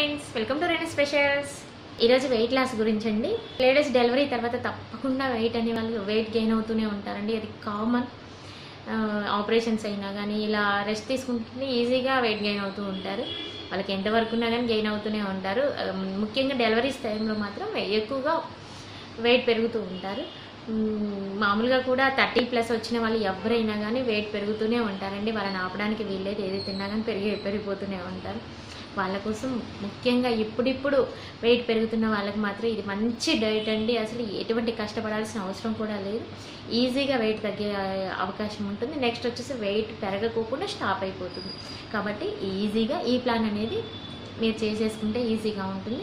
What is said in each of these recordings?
Friends welcome to రెండు specials ఈరోజు weight loss గురించి అండి లేడీస్ డెలివరీ తర్వాత తప్పకుండా వెయిట్ అనే వాళ్ళు వెయిట్ గెయిన్ అవుతూనే ఉంటారండి అది కామన్ ఆపరేషన్స్ అయినా కానీ ఇలా రెస్ట్ తీసుకుంటే ఈజీగా వెయిట్ గెయిన్ అవుతూ ఉంటారు వాళ్ళకి ఎంతవరకు ఉన్నా కానీ గెయిన్ అవుతూనే ఉంటారు ఆ, ముఖ్యంగా డెలివరీస్ టైంలో మాత్రం ఎక్కువగా వెయిట్ పెరుగుతూ ఉంటారు మ్మ్, మామూలుగా కూడా థర్టీ ప్లస్ వచ్చిన వాళ్ళు ఎవరైనా కానీ వెయిట్ పెరుగుతూనే ఉంటారండి వాళ్ళని ఆపడానికి వీల్లేదు ఏది తిన్నా కానీ పెరిగి పెరిగిపోతూనే ఉంటారు వాళ్ళ కోసం ముఖ్యంగా ఇప్పుడిప్పుడు వెయిట్ పెరుగుతున్న వాళ్ళకి మాత్రం ఇది మంచి డైట్ అండి అసలు ఎటువంటి కష్టపడాల్సిన అవసరం కూడా లేదు ఈజీగా వెయిట్ తగ్గే అవకాశం ఉంటుంది నెక్స్ట్ వచ్చేసి వెయిట్ పెరగకోకుండా స్టాప్ అయిపోతుంది కాబట్టి ఈజీగా ఈ ప్లాన్ అనేది మీరు చేసేసుకుంటే ఈజీగా ఉంటుంది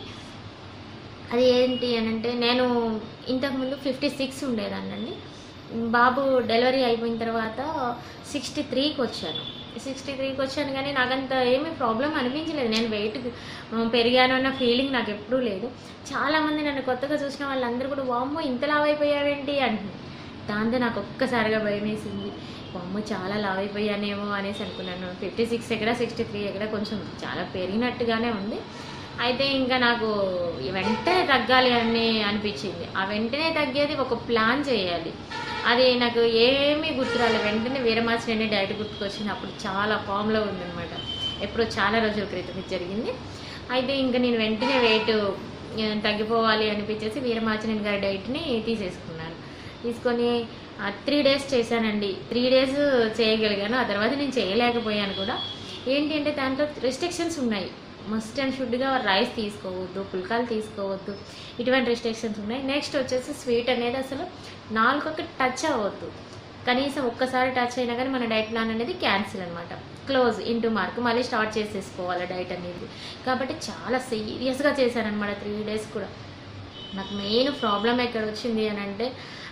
అది ఏంటి అని అంటే నేను ఇంతకుముందు ఫిఫ్టీ సిక్స్ ఉండేదాన్నండి బాబు డెలివరీ అయిపోయిన తర్వాత సిక్స్టీ త్రీకి వచ్చాను సిక్స్టీ త్రీకి వచ్చాను కానీ నాకంత ఏమీ ప్రాబ్లం అనిపించలేదు నేను వెయిట్ పెరిగాను అన్న ఫీలింగ్ నాకు ఎప్పుడూ లేదు చాలామంది నన్ను కొత్తగా చూసిన వాళ్ళందరూ కూడా వామ్మో ఇంత లావ్ అయిపోయావేంటి అంటున్నారు దాంతో నాకు ఒక్కసారిగా భయం వేసింది వామ్మో చాలా లావ్ అయిపోయానేమో అనేసి అనుకున్నాను ఫిఫ్టీ సిక్స్ ఎక్కడ సిక్స్టీ త్రీ ఎక్కడ కొంచెం చాలా పెరిగినట్టుగానే ఉంది అయితే ఇంకా నాకు వెంటనే తగ్గాలి అని అనిపించింది ఆ వెంటనే తగ్గేది ఒక ప్లాన్ చేయాలి అది నాకు ఏమీ గుర్తురాలి వెంటనే వీరమాసిన డైట్ గుర్తుకొచ్చింది అప్పుడు చాలా ఫామ్లో ఉందన్నమాట ఎప్పుడో చాలా రోజుల క్రితం ఇది జరిగింది అయితే ఇంకా నేను వెంటనే వెయిట్ తగ్గిపోవాలి అనిపించేసి వీరమాచినేని గారి డైట్ని తీసేసుకున్నాను తీసుకొని త్రీ డేస్ చేశానండి త్రీ డేస్ చేయగలిగాను ఆ తర్వాత నేను చేయలేకపోయాను కూడా ఏంటి అంటే దాంట్లో రెస్ట్రిక్షన్స్ ఉన్నాయి మస్ట్ అండ్ షుడ్గా రైస్ తీసుకోవద్దు పుల్కాలు తీసుకోవద్దు ఇటువంటి రెస్ట్రిక్షన్స్ ఉన్నాయి నెక్స్ట్ వచ్చేసి స్వీట్ అనేది అసలు నాలుగొక టచ్ అవ్వద్దు కనీసం ఒక్కసారి టచ్ అయినా కానీ మన డైట్ ప్లాన్ అనేది క్యాన్సిల్ అనమాట క్లోజ్ ఇంటూ మార్క్ మళ్ళీ స్టార్ట్ చేసేసుకోవాలి డైట్ అనేది కాబట్టి చాలా సీరియస్గా చేశానమాట త్రీ డేస్ కూడా నాకు మెయిన్ ప్రాబ్లం ఎక్కడ వచ్చింది అని అంటే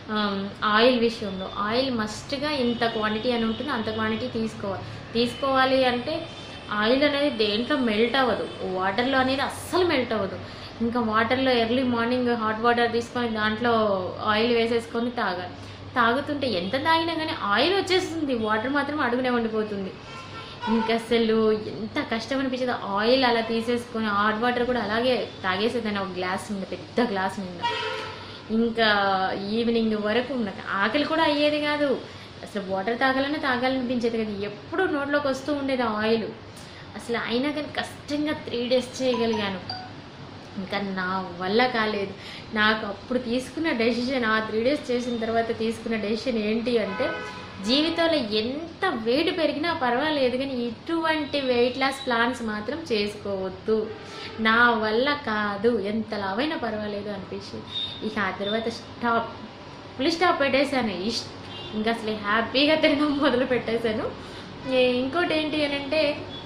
ఆయిల్ విషయంలో ఆయిల్ మస్ట్గా ఇంత క్వాంటిటీ అని ఉంటుంది అంత క్వాంటిటీ తీసుకోవాలి తీసుకోవాలి అంటే ఆయిల్ అనేది దేంట్లో మెల్ట్ అవ్వదు వాటర్లో అనేది అస్సలు మెల్ట్ అవ్వదు ఇంకా వాటర్లో ఎర్లీ మార్నింగ్ హాట్ వాటర్ తీసుకొని దాంట్లో ఆయిల్ వేసేసుకొని తాగాలి తాగుతుంటే ఎంత తాగినా కానీ ఆయిల్ వచ్చేస్తుంది వాటర్ మాత్రం అడుగునే ఉండిపోతుంది ఇంకా అసలు ఎంత కష్టం అనిపించేది ఆయిల్ అలా తీసేసుకొని హాట్ వాటర్ కూడా అలాగే తాగేసేదాన్ని ఒక గ్లాస్ మీద పెద్ద గ్లాస్ మీద ఇంకా ఈవినింగ్ వరకు నాకు ఆకలి కూడా అయ్యేది కాదు అసలు వాటర్ తాగాలనే తాగాలనిపించేది కదా ఎప్పుడు నోట్లోకి వస్తూ ఉండేది ఆయిల్ అసలు అయినా కానీ కష్టంగా త్రీ డేస్ చేయగలిగాను ఇంకా నా వల్ల కాలేదు నాకు అప్పుడు తీసుకున్న డెసిషన్ ఆ త్రీ డేస్ చేసిన తర్వాత తీసుకున్న డెసిషన్ ఏంటి అంటే జీవితంలో ఎంత వెయిట్ పెరిగినా పర్వాలేదు కానీ ఇటువంటి వెయిట్ లాస్ ప్లాన్స్ మాత్రం చేసుకోవద్దు నా వల్ల కాదు ఎంత లావైనా పర్వాలేదు అనిపించింది ఇక ఆ తర్వాత స్టాప్ ఫుల్ స్టాప్ పెట్టేశాను ఇష్ ఇంకా అసలు హ్యాపీగా తినడం మొదలు పెట్టేశాను ఏ- ఇంకోటి ఏంటి అని అంటే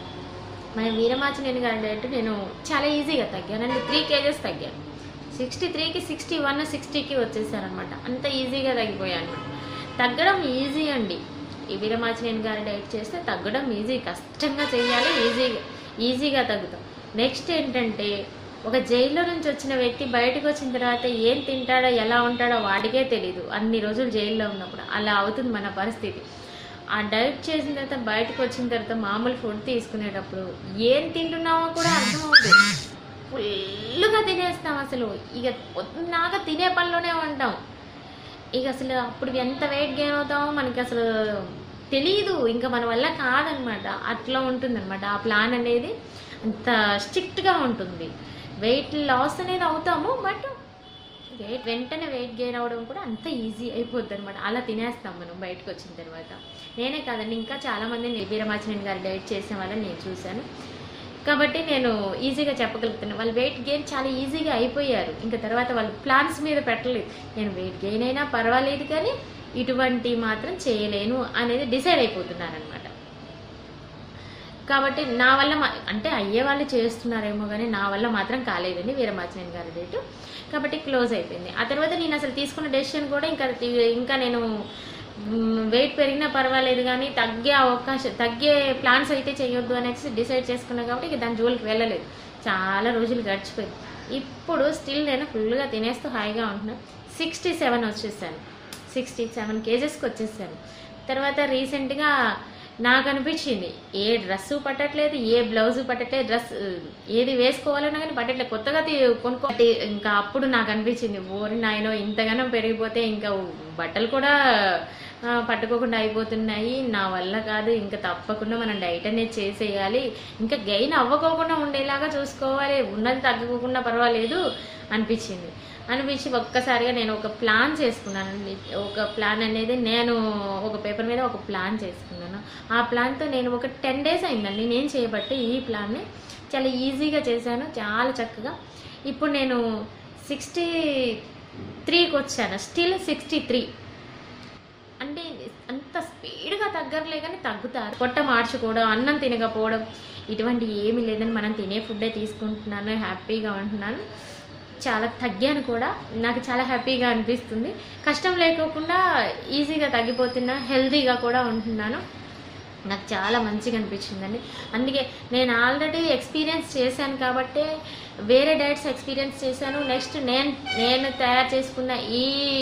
మన వీరమాచినేని గారి డైట్ నేను చాలా ఈజీగా తగ్గానండి త్రీ కేజెస్ తగ్గాను సిక్స్టీ త్రీకి సిక్స్టీ వన్ సిక్స్టీకి వచ్చేసారనమాట అంత ఈజీగా తగ్గిపోయాను తగ్గడం ఈజీ అండి ఈ వీరమాచినేని గారి డైట్ చేస్తే తగ్గడం ఈజీ కష్టంగా చేయాలి ఈజీగా ఈజీగా తగ్గుతాం నెక్స్ట్ ఏంటంటే ఒక జైల్లో నుంచి వచ్చిన వ్యక్తి బయటకు వచ్చిన తర్వాత ఏం తింటాడో ఎలా ఉంటాడో వాడికే తెలీదు అన్ని రోజులు జైల్లో ఉన్నప్పుడు అలా అవుతుంది మన పరిస్థితి ఆ డైట్ చేసిన తర్వాత బయటకు వచ్చిన తర్వాత మామూలు ఫుడ్ తీసుకునేటప్పుడు ఏం తింటున్నామో కూడా అర్థమవుతుంది ఫుల్గా తినేస్తాం అసలు ఇక పొద్దున్నాక తినే పనిలోనే ఉంటాం ఇక అసలు అప్పుడు ఎంత వెయిట్ గెయిన్ అవుతామో మనకి అసలు తెలియదు ఇంకా మన వల్ల కాదనమాట అట్లా ఉంటుందన్నమాట ఆ ప్లాన్ అనేది అంత స్ట్రిక్ట్గా ఉంటుంది వెయిట్ లాస్ అనేది అవుతాము బట్ వెయిట్ వెంటనే వెయిట్ గెయిన్ అవ్వడం కూడా అంత ఈజీ అయిపోద్ది అనమాట అలా తినేస్తాం మనం బయటకు వచ్చిన తర్వాత నేనే కాదండి ఇంకా చాలామంది వీరమాచినేని గారి డైట్ చేసిన వాళ్ళని నేను చూశాను కాబట్టి నేను ఈజీగా చెప్పగలుగుతున్నాను వాళ్ళు వెయిట్ గెయిన్ చాలా ఈజీగా అయిపోయారు ఇంకా తర్వాత వాళ్ళు ప్లాన్స్ మీద పెట్టలేదు నేను వెయిట్ గెయిన్ అయినా పర్వాలేదు కానీ ఇటువంటి మాత్రం చేయలేను అనేది డిసైడ్ అయిపోతున్నారు అనమాట కాబట్టి నా వల్ల మా- అంటే అయ్యే వాళ్ళు చేస్తున్నారేమో కానీ నా వల్ల మాత్రం కాలేదండి వీరమాచినేని గారి డేటు కాబట్టి క్లోజ్ అయిపోయింది ఆ తర్వాత నేను అసలు తీసుకున్న డెసిషన్ కూడా ఇంకా తీ- ఇంకా నేను వెయిట్ పెరిగినా పర్వాలేదు కానీ తగ్గే అవకాశం తగ్గే ప్లాన్స్ అయితే చేయొద్దు అనేసి డిసైడ్ చేసుకున్నాను కాబట్టి ఇక దాని జోలికి వెళ్ళలేదు చాలా రోజులు గడిచిపోయింది ఇప్పుడు స్టిల్ నేను ఫుల్గా తినేస్తూ హాయిగా ఉంటున్నాను సిక్స్టీ సెవెన్ వచ్చేసాను సిక్స్టీ సెవెన్ కేజెస్కి వచ్చేసాను తర్వాత రీసెంట్గా నాకు అనిపించింది ఏ డ్రెస్సు పట్టట్లేదు ఏ బ్లౌజ్ పట్టట్లేదు డ్రెస్ ఏది వేసుకోవాలన్నా కానీ పట్టట్లేదు కొత్తగా తీ- కొనుక్కో ఇంకా అప్పుడు నాకు అనిపించింది ఓరి నాయనో ఇంతగానో పెరిగిపోతే ఇంకా బట్టలు కూడా ఆ, పట్టుకోకుండా అయిపోతున్నాయి నా వల్ల కాదు ఇంకా తప్పకుండా మనం డైట్ అనేది చేసేయాలి ఇంకా గెయిన్ అవ్వకోకుండా ఉండేలాగా చూసుకోవాలి ఉన్నది తగ్గకోకుండా పర్వాలేదు అనిపించింది అనిపించి ఒక్కసారిగా నేను ఒక ప్లాన్ చేసుకున్నానండి ఒక ప్లాన్ అనేది నేను ఒక పేపర్ మీద ఒక ప్లాన్ చేసుకున్నాను ఆ ప్లాన్తో నేను ఒక టెన్ డేస్ అయిందండి నేను చేయబట్టి ఈ ప్లాన్ని చాలా ఈజీగా చేశాను చాలా చక్కగా ఇప్పుడు నేను సిక్స్టీ త్రీకి వచ్చాను స్టిల్ సిక్స్టీ త్రీ అంటే అంత స్పీడ్గా తగ్గర్లే కానీ తగ్గుతారు పొట్ట మార్చుకోవడం అన్నం తినకపోవడం ఇటువంటి ఏమీ లేదని మనం తినే ఫుడ్డే తీసుకుంటున్నాను హ్యాపీగా ఉంటున్నాను చాలా తగ్గాను కూడా నాకు చాలా హ్యాపీగా అనిపిస్తుంది కష్టం లేకోకుండా ఈజీగా తగ్గిపోతున్నా హెల్తీగా కూడా ఉంటున్నాను నాకు చాలా మంచిగా అనిపించిందండి అందుకే నేను ఆల్రెడీ ఎక్స్పీరియన్స్ చేశాను కాబట్టి వేరే డైట్స్ ఎక్స్పీరియన్స్ చేశాను నెక్స్ట్ నేను నేను తయారు చేసుకున్న ఈ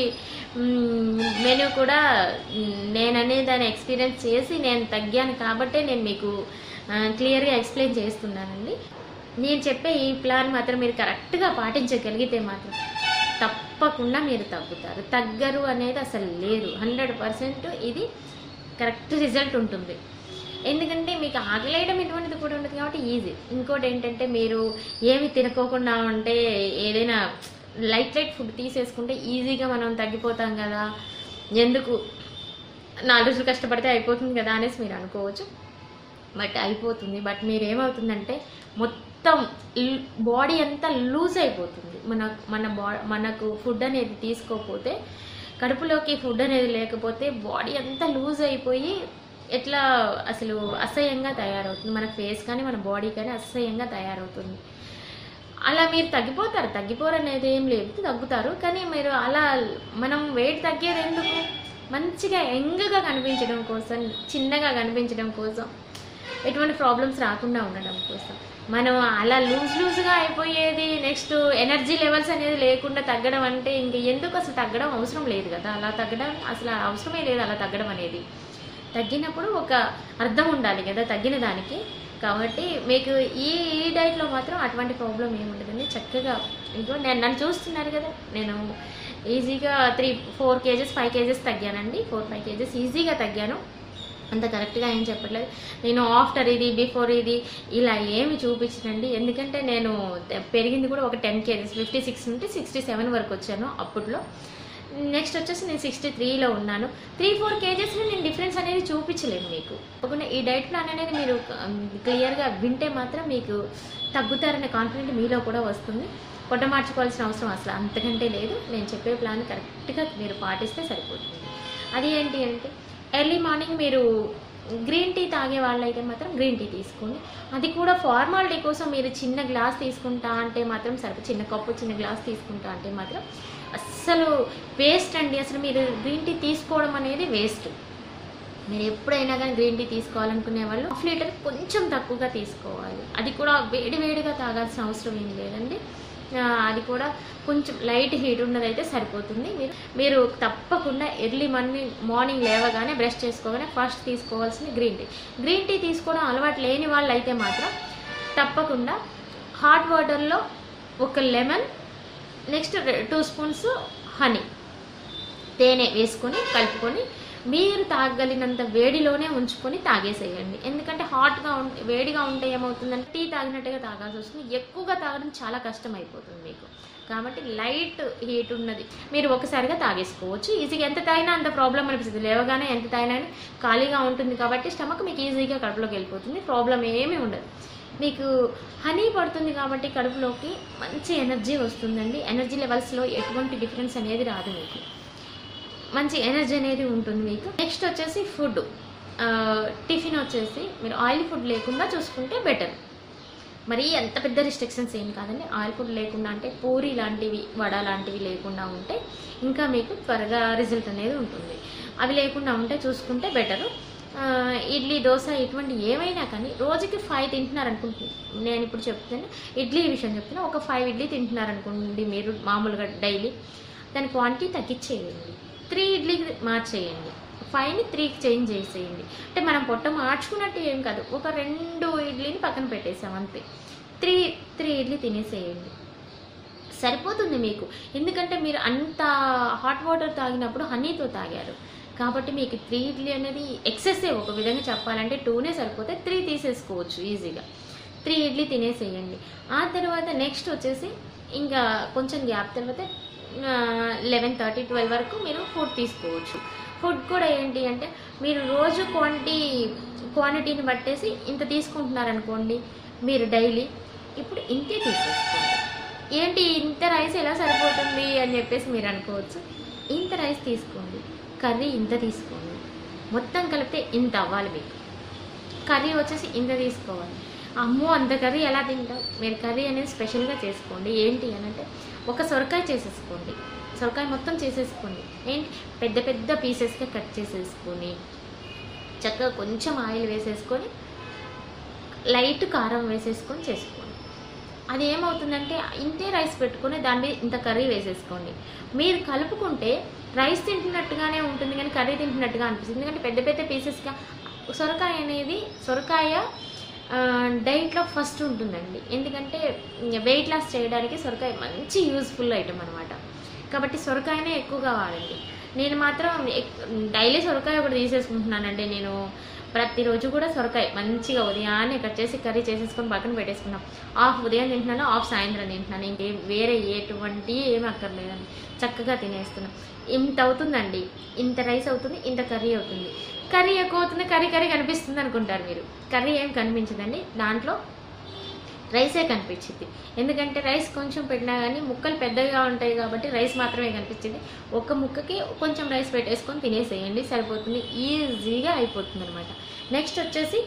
మెనూ కూడా మ్, నేను అనే దాన్ని ఎక్స్పీరియన్స్ చేసి నేను తగ్గాను కాబట్టే నేను మీకు క్లియర్గా ఎక్స్ప్లెయిన్ చేస్తున్నానండి నేను చెప్పే ఈ ప్లాన్ మాత్రం మీరు కరెక్ట్గా పాటించగలిగితే మాత్రం తప్పకుండా మీరు తగ్గుతారు తగ్గరు అనేది అసలు లేదు హండ్రెడ్ పర్సెంట్ ఇది కరెక్ట్ రిజల్ట్ ఉంటుంది ఎందుకంటే మీకు ఆకలేయడం ఇటువంటిది కూడా ఉంటుంది కాబట్టి ఈజీ ఇంకోటి ఏంటంటే మీరు ఏమి తినకోకుండా ఉంటే ఏదైనా లైట్ లైట్ ఫుడ్ తీసేసుకుంటే ఈజీగా మనం తగ్గిపోతాం కదా ఎందుకు నాలుగు రోజులు కష్టపడితే అయిపోతుంది కదా అనేసి మీరు అనుకోవచ్చు బట్ అయిపోతుంది బట్ మీరు ఏమవుతుందంటే మొత్తం బాడీ అంతా లూజ్ అయిపోతుంది మన మన బా మనకు ఫుడ్ అనేది తీసుకోకపోతే కడుపులోకి ఫుడ్ అనేది లేకపోతే బాడీ అంతా లూజ్ అయిపోయి ఎట్లా అసలు అసహ్యంగా తయారవుతుంది మన ఫేస్ కానీ మన బాడీ కానీ అసహ్యంగా తయారవుతుంది అలా మీరు తగ్గిపోతారు తగ్గిపోరు అనేది ఏం లేదు తగ్గుతారు కానీ మీరు అలా మనం వెయిట్ తగ్గేది ఎందుకు మంచిగా యంగ్గా కనిపించడం కోసం చిన్నగా కనిపించడం కోసం ఎటువంటి ప్రాబ్లమ్స్ రాకుండా ఉండడం కోసం మనం అలా లూజ్ లూజ్గా అయిపోయేది నెక్స్ట్ ఎనర్జీ లెవెల్స్ అనేది లేకుండా తగ్గడం అంటే ఇంక ఎందుకు అసలు తగ్గడం అవసరం లేదు కదా అలా తగ్గడం అసలు అవసరమే లేదు అలా తగ్గడం అనేది తగ్గినప్పుడు ఒక అర్థం ఉండాలి కదా తగ్గిన దానికి కాబట్టి మీకు ఈ ఈ డైట్లో మాత్రం అటువంటి ప్రాబ్లం ఏమి ఉండదండి చక్కగా ఇదిగో నేను నన్ను చూస్తున్నారు కదా నేను ఈజీగా three four kgs five kgs తగ్గానండి ఫోర్ ఫైవ్ కేజెస్ ఈజీగా తగ్గాను అంత కరెక్ట్గా ఏం చెప్పట్లేదు నేను ఆఫ్టర్ ఇది బిఫోర్ ఇది ఇలా ఏమి చూపించనండి ఎందుకంటే నేను పెరిగింది కూడా ఒక టెన్ కేజెస్ ఫిఫ్టీ సిక్స్ నుండి సిక్స్టీ సెవెన్ వరకు వచ్చాను అప్పట్లో నెక్స్ట్ వచ్చేసి నేను సిక్స్టీ త్రీలో ఉన్నాను త్రీ ఫోర్ కేజెస్లో నేను డిఫరెన్స్ అనేది చూపించలేను మీకు ఒకవేళ ఈ డైట్ ప్లాన్ అనేది మీరు క్లియర్గా వింటే మాత్రం మీకు తగ్గుతారనే కాన్ఫిడెంట్ మీలో కూడా వస్తుంది పొట్ట మార్చుకోవాల్సిన అవసరం అసలు అంతకంటే లేదు నేను చెప్పే ప్లాన్ కరెక్ట్గా మీరు పాటిస్తే సరిపోతుంది అది ఏంటి అంటే ఎర్లీ మార్నింగ్ మీరు గ్రీన్ టీ తాగే వాళ్ళైతే మాత్రం గ్రీన్ టీ తీసుకోండి అది కూడా ఫార్మాలిటీ కోసం మీరు చిన్న గ్లాస్ తీసుకుంటా అంటే మాత్రం సరిపో చిన్న కప్పు చిన్న గ్లాస్ తీసుకుంటా అంటే మాత్రం అస్సలు వేస్ట్ అండి అసలు మీరు గ్రీన్ టీ తీసుకోవడం అనేది వేస్ట్ మీరు ఎప్పుడైనా కానీ గ్రీన్ టీ తీసుకోవాలనుకునే వాళ్ళు హాఫ్ లీటర్ కొంచెం తక్కువగా తీసుకోవాలి అది కూడా వేడి వేడిగా తాగాల్సిన అవసరం ఏం లేదండి ఆ, అది కూడా కొంచెం లైట్ హీట్ ఉన్నదైతే సరిపోతుంది మీరు మీరు తప్పకుండా ఎర్లీ మార్నింగ్ మార్నింగ్ లేవగానే బ్రష్ చేసుకోగానే ఫస్ట్ తీసుకోవాల్సింది గ్రీన్ టీ గ్రీన్ టీ తీసుకోవడం అలవాటు లేని వాళ్ళు అయితే మాత్రం తప్పకుండా హాట్ వాటర్లో ఒక lemon next two spoons honey తేనె వేసుకొని కలుపుకొని మీరు తాగలిగినంత వేడిలోనే ఉంచుకొని తాగేసేయండి ఎందుకంటే హాట్గా ఉంటే వేడిగా ఉంటే ఏమవుతుందంటే టీ తాగినట్టుగా తాగాల్సి వస్తుంది ఎక్కువగా తాగడం చాలా కష్టం అయిపోతుంది మీకు కాబట్టి లైట్ హీట్ ఉన్నది మీరు ఒకసారిగా తాగేసుకోవచ్చు ఈజీగా ఎంత తాగినా అంత ప్రాబ్లం అనిపిస్తుంది లేవగానే ఎంత తాగినా ఖాళీగా ఉంటుంది కాబట్టి స్టమక్ మీకు ఈజీగా కడుపులోకి వెళ్ళిపోతుంది ప్రాబ్లం ఏమీ ఉండదు మీకు హనీ పడుతుంది కాబట్టి కడుపులోకి మంచి ఎనర్జీ వస్తుందండి ఎనర్జీ లెవెల్స్లో ఎటువంటి డిఫరెన్స్ అనేది రాదు మీకు మంచి ఎనర్జీ అనేది ఉంటుంది మీకు నెక్స్ట్ వచ్చేసి ఫుడ్ టిఫిన్ వచ్చేసి మీరు ఆయిల్ ఫుడ్ లేకుండా చూసుకుంటే బెటర్ మరి ఎంత పెద్ద రిస్ట్రిక్షన్స్ ఏం కాదండి ఆయిల్ ఫుడ్ లేకుండా అంటే పూరి లాంటివి వడ లాంటివి లేకుండా ఉంటే ఇంకా మీకు త్వరగా రిజల్ట్ అనేది ఉంటుంది అవి లేకుండా ఉంటే చూసుకుంటే బెటరు ఇడ్లీ దోశ ఇటువంటి ఏమైనా కానీ రోజుకి ఫైవ్ తింటున్నారు అనుకుంటుంది నేను ఇప్పుడు చెప్తాను ఇడ్లీ విషయం చెప్తున్నా ఒక ఫైవ్ ఇడ్లీ తింటున్నారు అనుకోండి మీరు మామూలుగా డైలీ దాని క్వాంటిటీ తగ్గించేయండి త్రీ ఇడ్లీకి మార్చేయండి ఫైవ్ని త్రీకి చేంజ్ చేసేయండి అంటే మనం పొట్ట మార్చుకున్నట్టు ఏం కాదు ఒక రెండు ఇడ్లీని పక్కన పెట్టేసాం అంతే త్రీ త్రీ ఇడ్లీ తినేసేయండి సరిపోతుంది మీకు ఎందుకంటే మీరు అంత హాట్ వాటర్ తాగినప్పుడు హనీతో తాగారు కాబట్టి మీకు త్రీ ఇడ్లీ అనేది ఎక్సెసివ్ ఒక విధంగా చెప్పాలంటే టూనే సరిపోతే త్రీ తీసేసుకోవచ్చు ఈజీగా త్రీ ఇడ్లీ తినేసేయండి ఆ తర్వాత నెక్స్ట్ వచ్చేసి ఇంకా కొంచెం గ్యాప్ తర్వాత లెవెన్ థర్టీ ట్వెల్వ్ వరకు మీరు ఫుడ్ తీసుకోవచ్చు ఫుడ్ కూడా ఏంటి అంటే మీరు రోజు క్వాంటిటీ క్వాంటిటీని బట్టేసి ఇంత తీసుకుంటున్నారనుకోండి మీరు డైలీ ఇప్పుడు ఇంతే తీసేసుకోండి ఏంటి ఇంత రైస్ ఎలా సరిపోతుంది అని చెప్పేసి మీరు అనుకోవచ్చు ఇంత రైస్ తీసుకోండి కర్రీ ఇంత తీసుకోండి మొత్తం కలిపితే ఇంత అవ్వాలి మీకు కర్రీ వచ్చేసి ఇంత తీసుకోవాలి అమ్మో అంత కర్రీ ఎలా తింటాం మీరు కర్రీ అనేది స్పెషల్గా చేసుకోండి ఏంటి అని అంటే ఒక సొరకాయ చేసేసుకోండి సొరకాయ మొత్తం చేసేసుకోండి ఏంటి పెద్ద పెద్ద పీసెస్గా కట్ చేసేసుకొని చక్కగా కొంచెం ఆయిల్ వేసేసుకొని లైట్ కారం వేసేసుకొని చేసుకోండి అది ఏమవుతుందంటే ఇంతే రైస్ పెట్టుకొని దాని మీద ఇంత కర్రీ వేసేసుకోండి మీరు కలుపుకుంటే రైస్ తింటున్నట్టుగానే ఉంటుంది కానీ కర్రీ తింటున్నట్టుగా అనిపిస్తుంది ఎందుకంటే పెద్ద పెద్ద పీసెస్గా సొరకాయ అనేది సొరకాయ ఆ, డైట్లో ఫస్ట్ ఉంటుందండి ఎందుకంటే వెయిట్ లాస్ చేయడానికి సొరకాయ మంచి యూజ్ఫుల్ ఐటమ్ అనమాట కాబట్టి సొరకాయనే ఎక్కువగా వాడండి నేను మాత్రం ఎక్- డైలీ సొరకాయ ఒకటి తీసేసుకుంటున్నానండి నేను ప్రతిరోజు కూడా సొరకాయ మంచిగా ఉదయాన్నే కట్ చేసి కర్రీ చేసేసుకొని పక్కన పెట్టేసుకున్నాం ఆఫ్ ఉదయం తింటున్నాను ఆఫ్ సాయంత్రం తింటున్నాను ఇంకేం వేరే ఎటువంటి ఏమి అక్కర్లేదండి చక్కగా తినేస్తున్నాం ఇంత అవుతుందండి ఇంత రైస్ అవుతుంది ఇంత కర్రీ అవుతుంది కర్రీ ఎక్కువ అవుతుంది కర్రీ కర్రీ కనిపిస్తుంది అనుకుంటారు మీరు కర్రీ ఏం కనిపించదండి దాంట్లో రైసే కనిపించింది ఎందుకంటే రైస్ కొంచెం పెట్టినా కానీ ముక్కలు పెద్దగా ఉంటాయి కాబట్టి రైస్ మాత్రమే కనిపించింది ఒక్క ముక్కకి కొంచెం రైస్ పెట్టేసుకొని తినేసేయండి సరిపోతుంది ఈజీగా అయిపోతుంది అనమాట నెక్స్ట్ వచ్చేసి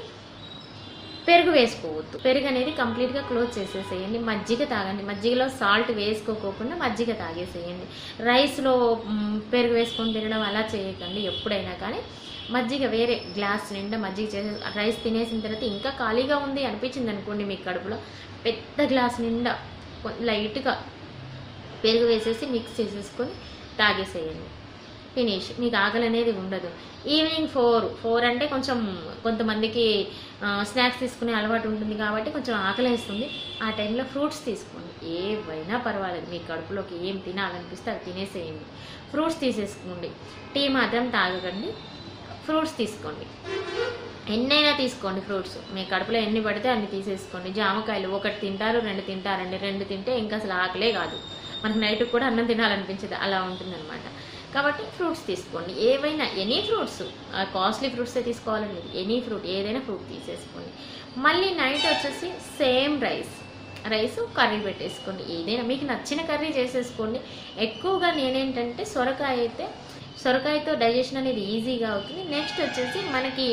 పెరుగు వేసుకోవద్దు పెరుగు అనేది కంప్లీట్గా క్లోజ్ చేసేసేయండి మజ్జిగ తాగండి మజ్జిగలో సాల్ట్ వేసుకోకోకుండా మజ్జిగ తాగేసేయండి రైస్లో మ్, పెరుగు వేసుకొని తినడం అలా చేయకండి ఎప్పుడైనా కానీ మజ్జిగ వేరే గ్లాస్ నిండా మజ్జిగ చేసే రైస్ తినేసిన తర్వాత ఇంకా ఖాళీగా ఉంది అనిపించింది అనుకోండి మీ కడుపులో పెద్ద గ్లాస్ నిండా కొ- లైట్గా పెరుగు వేసేసి మిక్స్ చేసేసుకొని తాగేసేయండి ఫినిష్ మీకు ఆకలి అనేది ఉండదు ఈవినింగ్ ఫోర్ ఫోర్ అంటే కొంచెం కొంతమందికి స్నాక్స్ తీసుకునే అలవాటు ఉంటుంది కాబట్టి కొంచెం ఆకలి వేస్తుంది ఆ టైంలో ఫ్రూట్స్ తీసుకోండి ఏవైనా పర్వాలేదు మీ కడుపులోకి ఏం తినాలనిపిస్తే అది తినేసేయండి ఫ్రూట్స్ తీసేసుకోండి టీ మాత్రం తాగకండి ఫ్రూట్స్ తీసుకోండి ఎన్నైనా తీసుకోండి ఫ్రూట్స్ మీ కడుపులో ఎన్ని పడితే అన్ని తీసేసుకోండి జామకాయలు ఒకటి తింటారు రెండు తింటారండి రెండు తింటే ఇంకా అసలు ఆకలే కాదు మనకు నైట్ కూడా అన్నం తినాలనిపించదు అలా ఉంటుందన్నమాట కాబట్టి ఫ్రూట్స్ తీసుకోండి ఏవైనా ఎనీ ఫ్రూట్స్ కాస్ట్లీ ఫ్రూట్సే తీసుకోవాలని లేదు ఎనీ ఫ్రూట్ ఏదైనా ఫ్రూట్ తీసేసుకోండి మళ్ళీ నైట్ వచ్చేసి సేమ్ రైస్ రైస్ కర్రీ పెట్టేసుకోండి ఏదైనా మీకు నచ్చిన కర్రీ చేసేసుకోండి ఎక్కువగా నేనేంటంటే సొరకాయ అయితే సొరకాయతో డైజెషన్ అనేది ఈజీగా అవుతుంది నెక్స్ట్ వచ్చేసి మనకి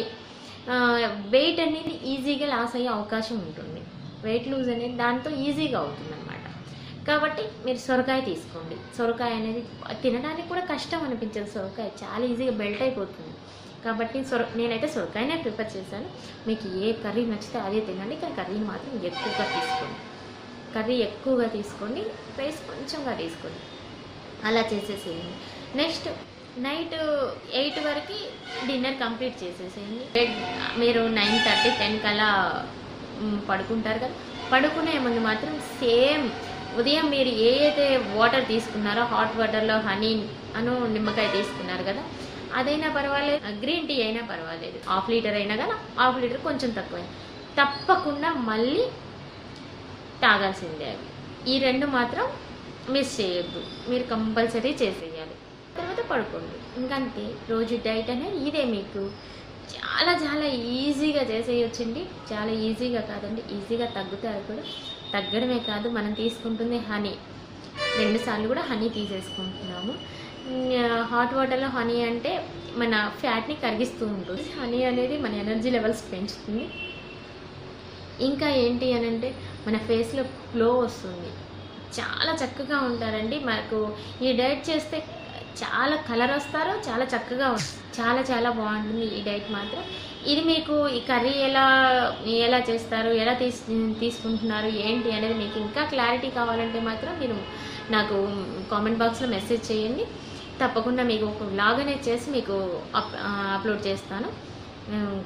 వెయిట్ అనేది ఈజీగా లాస్ అయ్యే అవకాశం ఉంటుంది వెయిట్ లూజ్ అనేది దాంతో ఈజీగా అవుతుంది అనమాట కాబట్టి మీరు సొరకాయ తీసుకోండి సొరకాయ అనేది తినడానికి కూడా కష్టం అనిపించదు సొరకాయ చాలా ఈజీగా బెల్ట్ అయిపోతుంది కాబట్టి సొర నేనైతే సొరకాయనే ప్రిఫర్ చేశాను మీకు ఏ కర్రీ నచ్చితే అదే తినండి కానీ కర్రీని మాత్రం ఎక్కువగా తీసుకోండి కర్రీ ఎక్కువగా తీసుకోండి రైస్ కొంచెంగా తీసుకోండి అలా చేసేసేయండి నెక్స్ట్ నైట్ ఎయిట్ వరకు డిన్నర్ కంప్లీట్ చేసేసేయండి బెడ్ మీరు నైన్ థర్టీ టెన్ కల్లా మ్, పడుకుంటారు కదా పడుకునే ముందు మాత్రం సేమ్ ఉదయం మీరు ఏ అయితే వాటర్ తీసుకున్నారో హాట్ వాటర్లో హనీ అను నిమ్మకాయ తీసుకున్నారు కదా అదైనా పర్వాలేదు గ్రీన్ టీ అయినా పర్వాలేదు హాఫ్ లీటర్ అయినా కానీ హాఫ్ లీటర్ కొంచెం తక్కువ తప్పకుండా మళ్ళీ తాగాల్సిందే అవి ఈ రెండు మాత్రం మిస్ చేయొద్దు మీరు కంపల్సరీ చేసేయాలి తర్వాత పడుకోండి ఇంకంతే రోజు డైట్ అనేది ఇదే మీకు చాలా చాలా ఈజీగా చేసేయొచ్చండి చాలా ఈజీగా కాదండి ఈజీగా తగ్గుతారు కూడా తగ్గడమే కాదు మనం తీసుకుంటుంది హనీ రెండు సార్లు కూడా హనీ తీసేసుకుంటున్నాము హాట్ వాటర్లో హనీ అంటే మన ఫ్యాట్ని కరిగిస్తూ ఉంటుంది హనీ అనేది మన ఎనర్జీ లెవెల్స్ పెంచుతుంది ఇంకా ఏంటి అని అంటే మన ఫేస్లో గ్లో వస్తుంది చాలా చక్కగా ఉంటారండి మనకు ఈ డైట్ చేస్తే చాలా కలర్ వస్తారు చాలా చక్కగా వస్తారు చాలా చాలా బాగుంటుంది ఈ డైట్ మాత్రం ఇది మీకు ఈ కర్రీ ఎలా ఎలా చేస్తారు ఎలా తీస్ తీసుకుంటున్నారు ఏంటి అనేది మీకు ఇంకా క్లారిటీ కావాలంటే మాత్రం మీరు నాకు కామెంట్ బాక్స్లో మెసేజ్ చేయండి తప్పకుండా మీకు ఒక వ్లాగ్ అనేది చేసి మీకు అప్- ఆ, అప్లోడ్ చేస్తాను ఉమ్,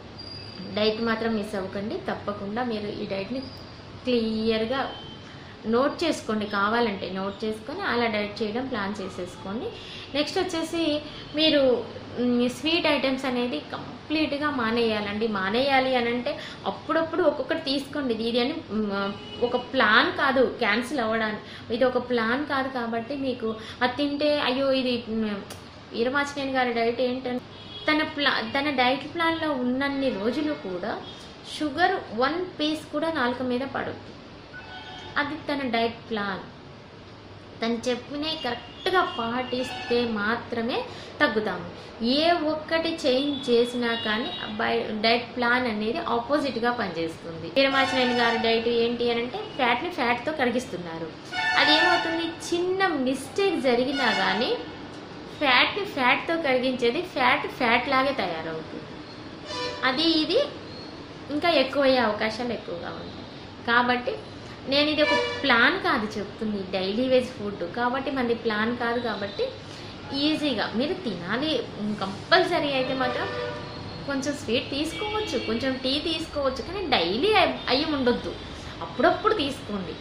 డైట్ మాత్రం మిస్ అవ్వకండి తప్పకుండా మీరు ఈ డైట్ని క్లియర్గా నోట్ చేసుకోండి కావాలంటే నోట్ చేసుకొని అలా డైట్ చేయడం ప్లాన్ చేసేసుకోండి నెక్స్ట్ వచ్చేసి మీరు స్వీట్ ఐటమ్స్ అనేది కంప్లీట్గా మానేయాలండి మానేయాలి అని అంటే అప్పుడప్పుడు ఒక్కొక్కటి తీసుకోండి ఇది అని మ్, ఒక ప్లాన్ కాదు క్యాన్సిల్ అవ్వడానికి ఇది ఒక ప్లాన్ కాదు కాబట్టి మీకు అది తింటే అయ్యో ఇది మ్, వీరమాచినేని గారి డైట్ ఏంటంటే తన ప్లా తన డైట్ ప్లాన్లో ఉన్నన్ని రోజులు కూడా షుగర్ వన్ పీస్ కూడా నాలుక మీద పడదు అది తన డైట్ ప్లాన్ తను చెప్పినే కరెక్ట్గా పాటిస్తే మాత్రమే తగ్గుతాము ఏ ఒక్కటి చేంజ్ చేసినా కానీ బై- డైట్ ప్లాన్ అనేది ఆపోజిట్గా పనిచేస్తుంది వీరమాచినేని గారి డైట్ ఏంటి అని అంటే ఫ్యాట్ని ఫ్యాట్తో కరిగిస్తున్నారు అది ఏమవుతుంది చిన్న మిస్టేక్ జరిగినా కానీ ఫ్యాట్ని ఫ్యాట్తో కరిగించేది ఫ్యాట్ ఫ్యాట్ లాగే తయారవుతుంది అది ఇది ఇంకా ఎక్కువయ్యే అవకాశాలు ఎక్కువగా ఉంటాయి కాబట్టి నేను ఇది ఒక ప్లాన్ కాదు చెప్తుంది డైలీ వేజ్ ఫుడ్ కాబట్టి మనది ప్లాన్ కాదు కాబట్టి ఈజీగా మీరు తినాలి కంపల్సరీ అయితే మాత్రం కొంచెం స్వీట్ తీసుకోవచ్చు కొంచెం టీ తీసుకోవచ్చు కానీ డైలీ అయ్యి ఉండొద్దు అప్పుడప్పుడు తీసుకోండి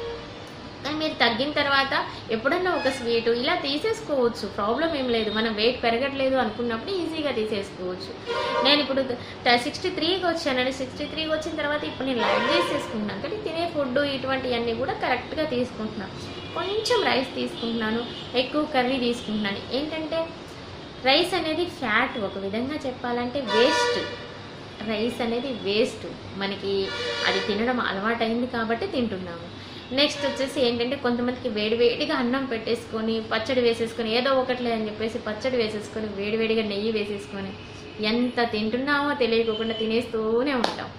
కానీ మీరు తగ్గిన తర్వాత ఎప్పుడన్నా ఒక స్వీట్ ఇలా తీసేసుకోవచ్చు ప్రాబ్లం ఏం లేదు మనం వెయిట్ పెరగట్లేదు అనుకున్నప్పుడు ఈజీగా తీసేసుకోవచ్చు నేను ఇప్పుడు సిక్స్టీ త్రీకి వచ్చానండి సిక్స్టీ త్రీకి వచ్చిన తర్వాత ఇప్పుడు నేను లైట్ తీసేసుకుంటున్నాను కానీ తినే ఫుడ్ ఇటువంటివన్నీ కూడా కరెక్ట్గా తీసుకుంటున్నాను కొంచెం రైస్ తీసుకుంటున్నాను ఎక్కువ కర్రీ తీసుకుంటున్నాను ఏంటంటే రైస్ అనేది ఫ్యాట్ ఒక విధంగా చెప్పాలంటే వేస్ట్ రైస్ అనేది వేస్ట్ మనకి అది తినడం అలవాటైంది కాబట్టి తింటున్నాము నెక్స్ట్ వచ్చేసి ఏంటంటే కొంతమందికి వేడివేడిగా అన్నం పెట్టేసుకొని పచ్చడి వేసేసుకొని ఏదో ఒకట్లే అని చెప్పేసి పచ్చడి వేసేసుకొని వేడివేడిగా నెయ్యి వేసేసుకొని ఎంత తింటున్నామో తెలియకోకుండా తినేస్తూనే ఉంటాం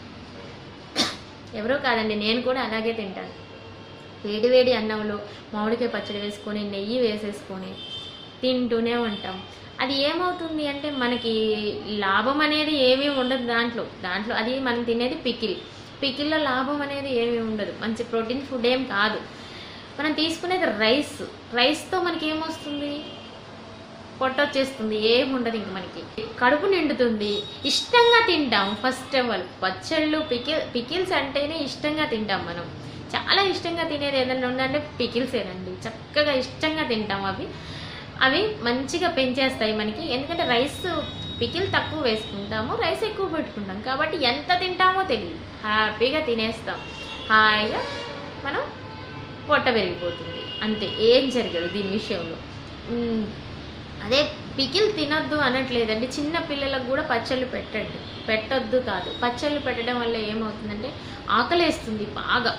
ఎవరో కాదండి నేను కూడా అలాగే తింటాను వేడివేడి అన్నంలో మామిడికాయ పచ్చడి వేసుకొని నెయ్యి వేసేసుకొని తింటూనే ఉంటాం అది ఏమవుతుంది అంటే మనకి లాభం అనేది ఏమీ ఉండదు దాంట్లో దాంట్లో అది మనం తినేది పికిల్ పికిల్లో లాభం అనేది ఏమీ ఉండదు మంచి ప్రోటీన్ ఫుడ్ ఏం కాదు మనం తీసుకునేది రైస్ రైస్తో మనకి ఏమొస్తుంది పొట్ట వచ్చేస్తుంది ఏం ఉండదు ఇంక మనకి కడుపు నిండుతుంది ఇష్టంగా తింటాం ఫస్ట్ ఆఫ్ ఆల్ పచ్చళ్ళు పికిల్ పికిల్స్ అంటేనే ఇష్టంగా తింటాం మనం చాలా ఇష్టంగా తినేది ఏదైనా ఉందంటే పికిల్సేనండి చక్కగా ఇష్టంగా తింటాం అవి అవి మంచిగా పెంచేస్తాయి మనకి ఎందుకంటే రైస్ పికిల్ తక్కువ వేసుకుంటాము రైస్ ఎక్కువ పెట్టుకుంటాం కాబట్టి ఎంత తింటామో తెలియదు హ్యాపీగా తినేస్తాం హాయిగా మనం పొట్ట పెరిగిపోతుంది అంతే ఏం జరగదు దీని విషయంలో మ్మ్. అదే పికిల్ తినొద్దు అనట్లేదండి చిన్న పిల్లలకు కూడా పచ్చళ్ళు పెట్టండి పెట్టొద్దు కాదు పచ్చళ్ళు పెట్టడం వల్ల ఏమవుతుందంటే ఆకలేస్తుంది బాగా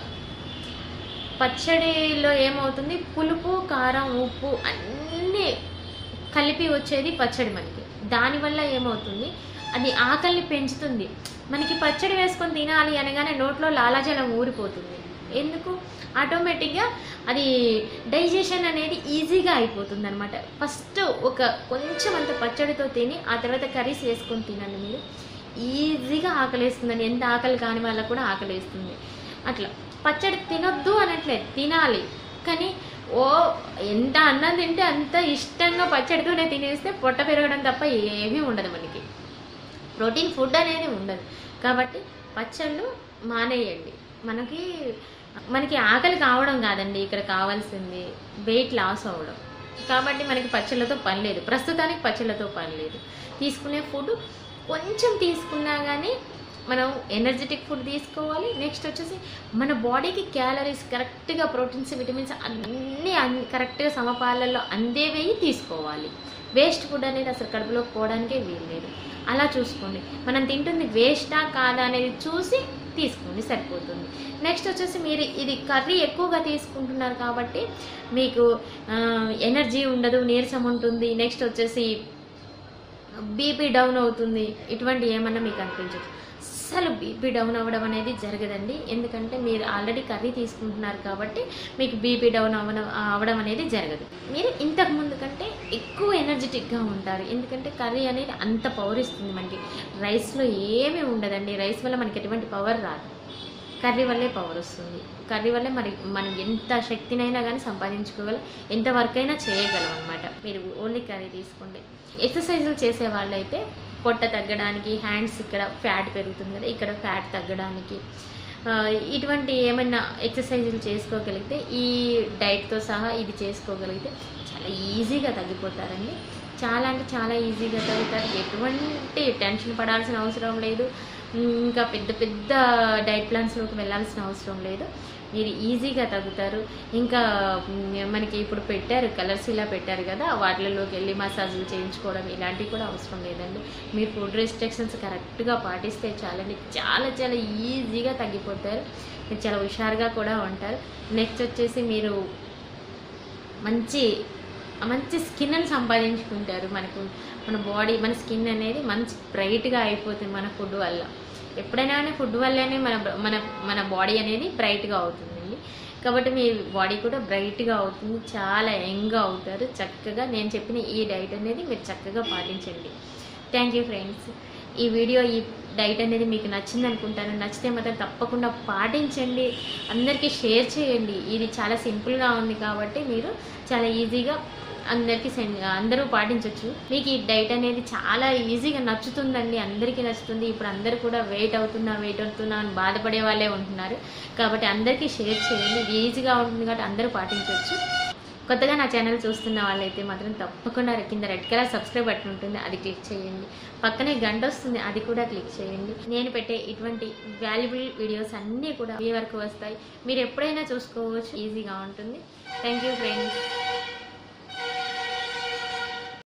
పచ్చడిలో ఏమవుతుంది పులుపు కారం ఉప్పు అన్నీ కలిపి వచ్చేది పచ్చడి మనకి దానివల్ల ఏమవుతుంది అది ఆకలిని పెంచుతుంది మనకి పచ్చడి వేసుకొని తినాలి అనగానే నోట్లో లాలాజలం ఊరిపోతుంది ఎందుకు ఆటోమేటిక్గా అది డైజెషన్ అనేది ఈజీగా అయిపోతుంది అనమాట ఫస్ట్ ఒక కొంచెం అంత పచ్చడితో తిని ఆ తర్వాత కర్రీస్ వేసుకొని తినండి మీరు ఈజీగా ఆకలేస్తుందండి ఎంత ఆకలి కాని వాళ్ళకు కూడా ఆకలేస్తుంది అట్లా పచ్చడి తినొద్దు అనట్లేదు తినాలి కానీ ఓ ఎంత అన్నం తింటే అంత ఇష్టంగా పచ్చడితోనే తినేస్తే పొట్ట పెరగడం తప్ప ఏమీ ఉండదు మనకి ప్రోటీన్ ఫుడ్ అనేది ఉండదు కాబట్టి పచ్చళ్ళు మానేయండి మనకి మనకి ఆకలి కావడం కాదండి ఇక్కడ కావాల్సింది వెయిట్ లాస్ అవ్వడం కాబట్టి మనకి పచ్చళ్ళతో పని లేదు ప్రస్తుతానికి పచ్చళ్ళతో పని లేదు తీసుకునే ఫుడ్ కొంచెం తీసుకున్నా కానీ మనం ఎనర్జెటిక్ ఫుడ్ తీసుకోవాలి నెక్స్ట్ వచ్చేసి మన బాడీకి క్యాలరీస్ కరెక్ట్గా ప్రోటీన్స్ విటమిన్స్ అన్నీ అన్ని కరెక్ట్గా సమపాలల్లో అందేవేయి తీసుకోవాలి వేస్ట్ ఫుడ్ అనేది అసలు కడుపులోకి పోవడానికే వీల్లేదు అలా చూసుకోండి మనం తింటుంది వేస్టా కాదా అనేది చూసి తీసుకోండి సరిపోతుంది నెక్స్ట్ వచ్చేసి మీరు ఇది కర్రీ ఎక్కువగా తీసుకుంటున్నారు కాబట్టి మీకు ఎనర్జీ ఉండదు నీరసం ఉంటుంది నెక్స్ట్ వచ్చేసి బీపీ డౌన్ అవుతుంది ఇటువంటి ఏమన్నా మీకు అనిపించదు అస్సలు బీపీ డౌన్ అవ్వడం అనేది జరగదండి ఎందుకంటే మీరు ఆల్రెడీ కర్రీ తీసుకుంటున్నారు కాబట్టి మీకు బీపీ డౌన్ అవ్వడం అవ్వడం అనేది జరగదు మీరు ఇంతకు ముందు కంటే ఎక్కువ ఎనర్జెటిక్గా ఉంటారు ఎందుకంటే కర్రీ అనేది అంత పవర్ ఇస్తుంది మనకి రైస్లో ఏమీ ఉండదండి రైస్ వల్ల మనకి ఎటువంటి పవర్ రాదు కర్రీ వల్లే పవర్ వస్తుంది కర్రీ వల్లే మరి మనం ఎంత శక్తినైనా కానీ సంపాదించుకోగలం ఎంత వర్క్ అయినా చేయగలం అనమాట మీరు ఓన్లీ కర్రీ తీసుకోండి ఎక్సర్సైజులు చేసే వాళ్ళైతే పొట్ట తగ్గడానికి హ్యాండ్స్ ఇక్కడ ఫ్యాట్ పెరుగుతుంది కదా ఇక్కడ ఫ్యాట్ తగ్గడానికి ఆ, ఇటువంటి ఏమైనా ఎక్సర్సైజులు చేసుకోగలిగితే ఈ డైట్తో సహా ఇది చేసుకోగలిగితే చాలా ఈజీగా తగ్గిపోతారండి చాలా అంటే చాలా ఈజీగా తగ్గుతారు ఎటువంటి టెన్షన్ పడాల్సిన అవసరం లేదు ఉమ్, ఇంకా పెద్ద పెద్ద డైట్ ప్లాన్స్లోకి వెళ్ళాల్సిన అవసరం లేదు మీరు ఈజీగా తగ్గుతారు ఇంకా ఉమ్, మనకి ఇప్పుడు పెట్టారు కలర్స్ ఇలా పెట్టారు కదా వాటిలోకి వెళ్ళి మసాజులు చేయించుకోవడం ఇలాంటివి కూడా అవసరం లేదండి మీరు ఫుడ్ రెస్ట్రిక్షన్స్ కరెక్ట్గా పాటిస్తే చాలండి చాలా చాలా ఈజీగా తగ్గిపోతారు మీరు చాలా హుషారుగా కూడా ఉంటారు నెక్స్ట్ వచ్చేసి మీరు మంచి మంచి స్కిన్ అని సంపాదించుకుంటారు మనకు మన బాడీ మన స్కిన్ అనేది మంచి బ్రైట్గా అయిపోతుంది మన ఫుడ్ వల్ల ఎప్పుడైనా కానీ ఫుడ్ వల్లనే మన మన మన బాడీ అనేది బ్రైట్గా అవుతుందండి కాబట్టి మీ బాడీ కూడా బ్రైట్గా అవుతుంది చాలా యంగ్గా అవుతారు చక్కగా నేను చెప్పిన ఈ డైట్ అనేది మీరు చక్కగా పాటించండి థ్యాంక్ యూ ఫ్రెండ్స్ ఈ వీడియో ఈ డైట్ అనేది మీకు నచ్చింది అనుకుంటాను నచ్చితే మాత్రం తప్పకుండా పాటించండి అందరికీ షేర్ చేయండి ఇది చాలా సింపుల్గా ఉంది కాబట్టి మీరు చాలా ఈజీగా అందరికీ సెండ్ అందరూ పాటించవచ్చు మీకు ఈ డైట్ అనేది చాలా ఈజీగా నచ్చుతుందండి అందరికీ నచ్చుతుంది ఇప్పుడు అందరూ కూడా వెయిట్ అవుతున్నా వెయిట్ అవుతున్నా అని బాధపడే వాళ్ళే ఉంటున్నారు కాబట్టి అందరికీ షేర్ చేయండి ఇది ఈజీగా ఉంటుంది కాబట్టి అందరూ పాటించవచ్చు కొత్తగా నా ఛానల్ చూస్తున్న వాళ్ళైతే మాత్రం తప్పకుండా కింద రెడ్ కలర్ సబ్స్క్రైబ్ బటన్ ఉంటుంది అది క్లిక్ చేయండి పక్కనే గంట వస్తుంది అది కూడా క్లిక్ చేయండి నేను పెట్టే ఇటువంటి వాల్యుబుల్ వీడియోస్ అన్నీ కూడా మీ వరకు వస్తాయి మీరు ఎప్పుడైనా చూసుకోవచ్చు ఈజీగా ఉంటుంది థ్యాంక్ యూ ఫ్రెండ్స్